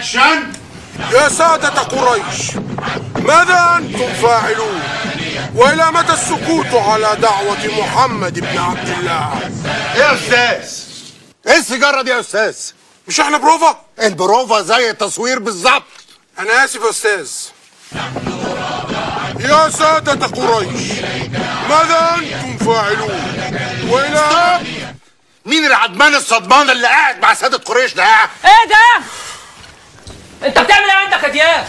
اكشن يا سادة قريش ماذا أنتم فاعلون وإلى متى السكوت على دعوة محمد بن عبد الله ايه يا استاذ ايه السيجاره دي يا استاذ مش احنا بروفا البروفا زي التصوير بالظبط أنا آسف يا أستاذ يا سادة قريش ماذا أنتم فاعلون وإلى مين العدمان الصدمان اللي قاعد مع ساده قريش ده ايه ده؟ انت بتعمل ايه عندك يا دياب؟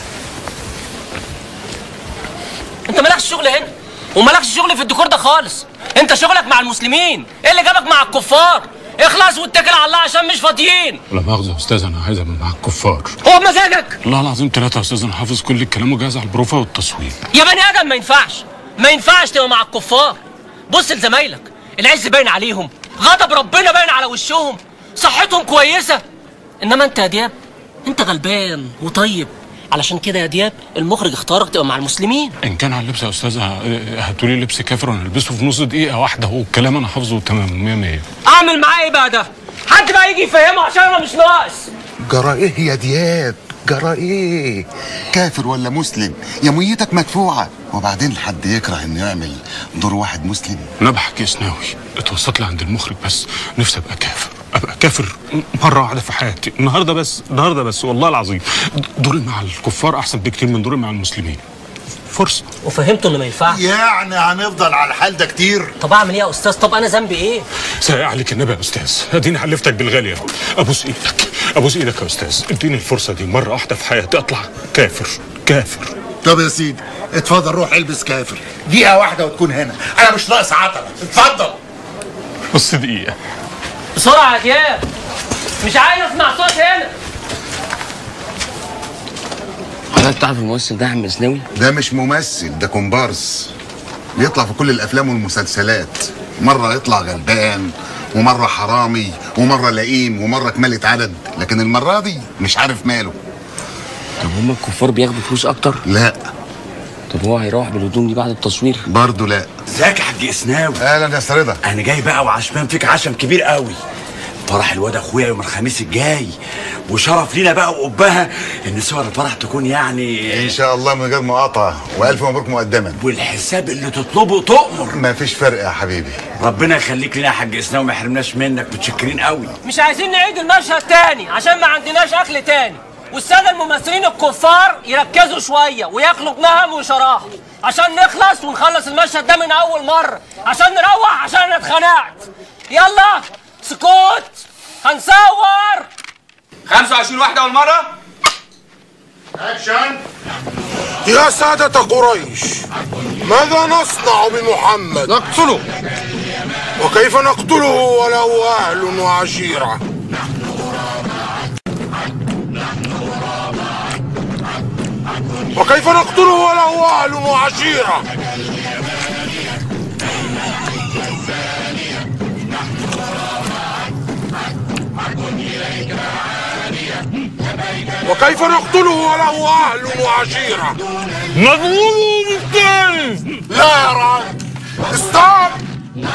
انت مالكش شغل هنا ومالكش شغل في الديكور ده خالص انت شغلك مع المسلمين ايه اللي جابك مع الكفار اخلص واتكل على الله عشان مش فاضيين لا مؤاخذة يا أستاذ أنا عايز أبقى مع الكفار هو بمزاجك والله العظيم ثلاثة يا أستاذ أنا حافظ كل الكلام وجاهز على البروفا والتصوير يا بني ادم ما ينفعش ما ينفعش تبقى مع الكفار بص لزمايلك العز باين عليهم غضب ربنا باين على وشهم صحتهم كويسه انما انت يا دياب انت غلبان وطيب علشان كده يا دياب المخرج اختارك تبقى مع المسلمين إن كان على اللبس يا أستاذ ه- هاتوا لي لبس كافر وأنا ألبسه في نص دقيقة واحدة والكلام أنا حافظه تمام 100 100 اعمل معاه ايه بقى ده حد بقى يجي يفهمه عشان انا مش ناقص جرى ايه يا دياب جرى ايه كافر ولا مسلم يا ميتك مدفوعه وبعدين حد يكره انه يعمل دور واحد مسلم أنا بحكي سناوي اتوسط لي عند المخرج بس نفسي أبقى كافر أبقى كافر مرة واحدة في حياتي النهاردة بس النهاردة بس والله العظيم دوري مع الكفار أحسن بكتير من دوري مع المسلمين فرصة وفهمته انه ما ينفعش يعني هنفضل على الحال ده كتير طب اعمل ايه يا استاذ طب انا ذنبي ايه سايق عليك النبي يا استاذ اديني حلفتك بالغالي اهو ابوس ايدك ابوس ايدك يا استاذ اديني الفرصه دي مره واحده في حياتي اطلع كافر كافر طب يا سيدي اتفضل روح البس كافر دقيقه واحده وتكون هنا انا مش ناقص عطله اتفضل بص دقيقه بسرعه يا دياب مش عايز اسمع صوت هنا حضرتك تعرف الممثل ده عم اسناوي؟ ده مش ممثل ده كومبارس بيطلع في كل الافلام والمسلسلات مره يطلع غلبان ومره حرامي ومره لئيم ومره كمالة عدد لكن المره دي مش عارف ماله طب هما الكفار بياخدوا فلوس اكتر؟ لا طب هو هيروح بالهدوم دي بعد التصوير؟ برضه لا ازيك يا حاج اسناوي اهلا يا سرده انا جاي بقى وعشمان فيك عشم كبير قوي فرح الواد اخويا يوم الخميس الجاي وشرف لينا بقى وقبها ان صور الفرح تكون يعني ان شاء الله من غير مقاطعه والف مبروك مقدما والحساب اللي تطلبه تؤمر ما فيش فرق يا حبيبي ربنا يخليك لنا يا حاج اسناوي ما يحرمناش منك متشكرين قوي مش عايزين نعيد المشهد تاني عشان ما عندناش اكل تاني والساده الممثلين الكفار يركزوا شويه وياكلوا بنهم وشراهه عشان نخلص ونخلص المشهد ده من اول مره عشان نروح عشان انا اتخنقت يلا سكوت هنصور 25 واحدة أول مرة اكشن يا سادة قريش ماذا نصنع بمحمد نقتله وكيف نقتله وله أهل وعشيرة وكيف نقتله وله أهل وعشيرة وكيف نقتله وله أهل وعشيرة مضمون بالتاني لا يا راجل ستوب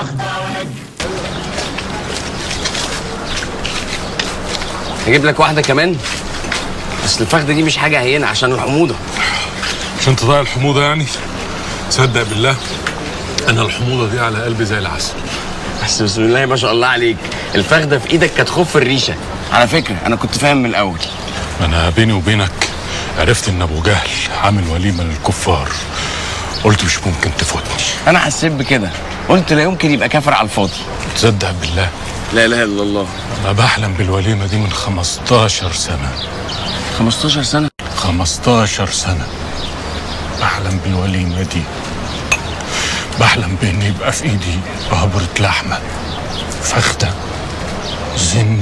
هجيب لك واحده كمان بس الفخده دي مش حاجه هينه عشان الحموضه عشان تضيع الحموضه يعني صدق بالله انا الحموضه دي على قلبي زي العسل بس بسم الله ما شاء الله عليك الفخده في ايدك كانت خف الريشه على فكره انا كنت فاهم من الاول انا بيني وبينك عرفت ان ابو جهل عامل وليمه للكفار قلت مش ممكن تفوتني انا حسيت بكده قلت لا يمكن يبقى كافر على الفاضي تصدق بالله لا اله الا الله انا بحلم بالوليمه دي من 15 سنه 15 سنه 15 سنه بحلم بالوليمه دي بحلم بان يبقى في ايدي قبرة لحمه فخده زن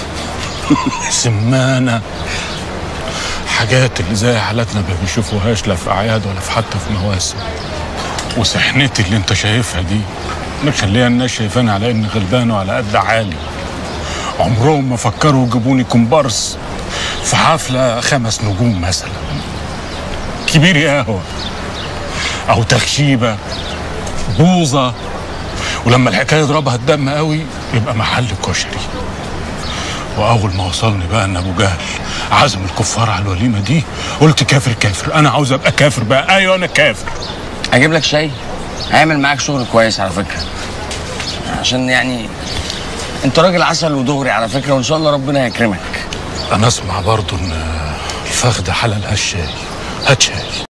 سمانه حاجات اللي زي حالاتنا ما بيشوفوهاش لا في اعياد ولا في حتى في مواسم وسحنتي اللي انت شايفها دي مخليها الناس شايفاني على اني غلبان وعلى قد عالي عمرهم ما فكروا يجيبوني كومبارس في حفله خمس نجوم مثلا كبير قهوه او تخشيبه بوظه ولما الحكايه يضربها الدم قوي يبقى محل كشري واول ما وصلني بقى ان ابو جهل عزم الكفار على الوليمه دي قلت كافر كافر انا عاوز ابقى كافر بقى ايوه انا كافر اجيب لك شاي هيعمل معاك شغل كويس على فكره عشان يعني انت راجل عسل ودغري على فكره وان شاء الله ربنا هيكرمك انا اسمع برضو ان الفخده حلال هالشاي هات شاي